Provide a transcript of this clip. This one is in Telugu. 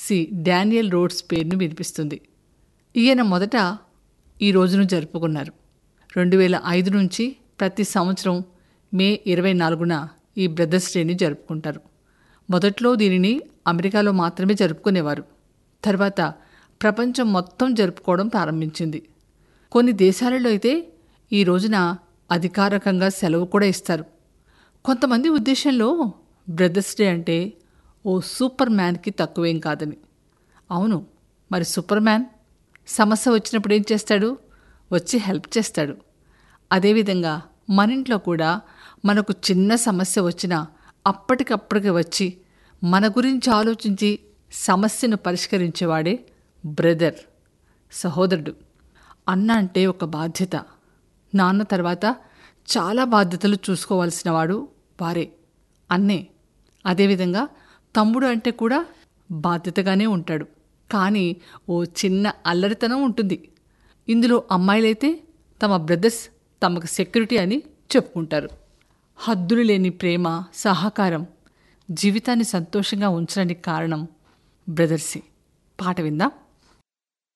సి డానియల్ రోడ్స్ పేరును వినిపిస్తుంది ఈయన మొదట ఈ రోజును జరుపుకున్నారు రెండు వేల ఐదు నుంచి ప్రతి సంవత్సరం మే ఇరవై నాలుగున ఈ బ్రదర్స్ డేని జరుపుకుంటారు మొదట్లో దీనిని అమెరికాలో మాత్రమే జరుపుకునేవారు తర్వాత ప్రపంచం మొత్తం జరుపుకోవడం ప్రారంభించింది కొన్ని దేశాలలో అయితే ఈ రోజున అధికారికంగా సెలవు కూడా ఇస్తారు కొంతమంది ఉద్దేశంలో బ్రదర్స్ డే అంటే ఓ సూపర్ మ్యాన్కి తక్కువేం కాదని అవును మరి సూపర్ మ్యాన్ సమస్య వచ్చినప్పుడు ఏం చేస్తాడు వచ్చి హెల్ప్ చేస్తాడు అదేవిధంగా మన ఇంట్లో కూడా మనకు చిన్న సమస్య వచ్చినా అప్పటికప్పటికి వచ్చి మన గురించి ఆలోచించి సమస్యను పరిష్కరించేవాడే బ్రదర్ సహోదరుడు అన్న అంటే ఒక బాధ్యత నాన్న తర్వాత చాలా బాధ్యతలు చూసుకోవాల్సిన వాడు వారే అన్నే అదేవిధంగా తమ్ముడు అంటే కూడా బాధ్యతగానే ఉంటాడు కానీ ఓ చిన్న అల్లరితనం ఉంటుంది ఇందులో అమ్మాయిలైతే తమ బ్రదర్స్ తమకు సెక్యూరిటీ అని చెప్పుకుంటారు హద్దులు లేని ప్రేమ సహకారం జీవితాన్ని సంతోషంగా ఉంచడానికి కారణం బ్రదర్సే పాట విందాం